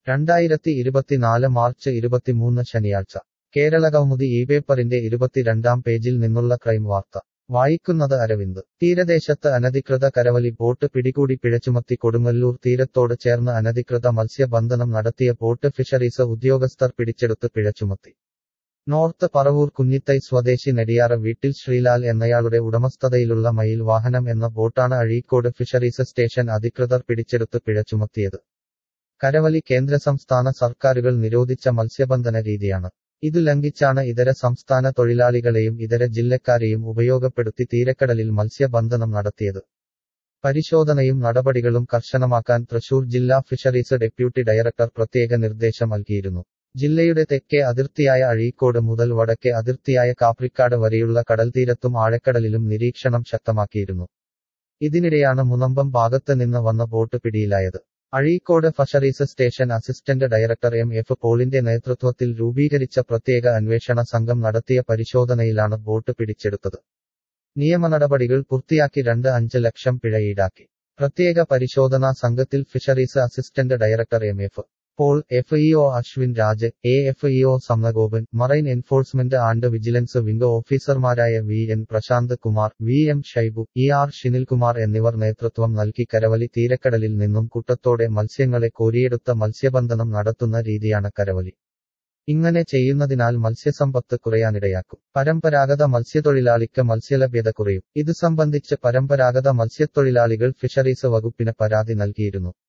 രണ്ടായിരത്തി ഇരുപത്തിനാല് മാർച്ച് ഇരുപത്തിമൂന്ന് ശനിയാഴ്ച കേരളകൗമുദി ഈ പേപ്പറിന്റെ ഇരുപത്തിരണ്ടാം പേജിൽ നിന്നുള്ള ക്രൈം വാർത്ത വായിക്കുന്നത് അരവിന്ദ് തീരദേശത്ത് അനധികൃത കരവലി ബോട്ട് പിടികൂടി പിഴച്ചുമത്തി കൊടുങ്ങല്ലൂർ തീരത്തോട് ചേർന്ന് അനധികൃത മത്സ്യബന്ധനം നടത്തിയ ബോട്ട് ഫിഷറീസ് ഉദ്യോഗസ്ഥർ പിടിച്ചെടുത്ത് പിഴച്ചുമത്തി നോർത്ത് പറവൂർ കുഞ്ഞിത്തൈ സ്വദേശി നെടിയാറ വീട്ടിൽ ശ്രീലാൽ എന്നയാളുടെ ഉടമസ്ഥതയിലുള്ള മയിൽ വാഹനം എന്ന ബോട്ടാണ് അഴീക്കോട് ഫിഷറീസ് സ്റ്റേഷൻ അധികൃതർ പിടിച്ചെടുത്ത് പിഴച്ചുമത്തിയത് കരവലി കേന്ദ്ര സംസ്ഥാന സർക്കാരുകൾ നിരോധിച്ച മത്സ്യബന്ധന രീതിയാണ് ഇതു ലംഘിച്ചാണ് ഇതര സംസ്ഥാന തൊഴിലാളികളെയും ഇതര ജില്ലക്കാരെയും ഉപയോഗപ്പെടുത്തി തീരക്കടലിൽ മത്സ്യബന്ധനം നടത്തിയത് പരിശോധനയും നടപടികളും കർശനമാക്കാൻ തൃശൂർ ജില്ലാ ഫിഷറീസ് ഡെപ്യൂട്ടി ഡയറക്ടർ പ്രത്യേക നിർദ്ദേശം നൽകിയിരുന്നു ജില്ലയുടെ തെക്കേ അതിർത്തിയായ അഴീക്കോട് മുതൽ വടക്കേ അതിർത്തിയായ കാപ്രിക്കാട് വരെയുള്ള കടൽത്തീരത്തും ആഴക്കടലിലും നിരീക്ഷണം ശക്തമാക്കിയിരുന്നു ഇതിനിടെയാണ് മുനമ്പം ഭാഗത്ത് നിന്ന് വന്ന ബോട്ട് പിടിയിലായത് Azhikode fisheries station assistant director M F പോളിന്റെ നേതൃത്വത്തിൽ രൂപീകരിച്ച പ്രത്യേക അന്വേഷണ സംഘം നടത്തിയ പരിശോധനയിലാണ് ബോട്ട് പിടിച്ചെടുത്തത് നിയമ നടപടികൾ പൂർത്തിയാക്കി രണ്ട് അഞ്ച് ലക്ഷം പിഴ ഈടാക്കി പ്രത്യേക പരിശോധനാ സംഘത്തിൽ fisheries assistant director M F Paul F E O Ashwin Raj A F E O Samanagopan marine enforcement and vigilance wing ഓഫീസർമാരായ V N Prasanth Kumar V M Shaibu E R Shinilkumar എന്നിവർ നേതൃത്വം നൽകി കരവലി തീരക്കടലിൽ നിന്നും കുട്ടത്തോടെ മത്സ്യങ്ങളെ കോരിയെടുത്ത മത്സ്യബന്ധനം നടത്തുന്ന രീതിയാണ് കരവലി ഇങ്ങനെ ചെയ്യുന്നതിനാൽ മത്സ്യസമ്പത്ത് കുറയാനിടയാക്കും പരമ്പരാഗത മത്സ്യത്തൊഴിലാളിക്ക് മത്സ്യലഭ്യത കുറയും ഇത് സംബന്ധിച്ച് പരമ്പരാഗത മത്സ്യത്തൊഴിലാളികൾ ഫിഷറീസ് വകുപ്പിന് പരാതി നൽകിയിരുന്നു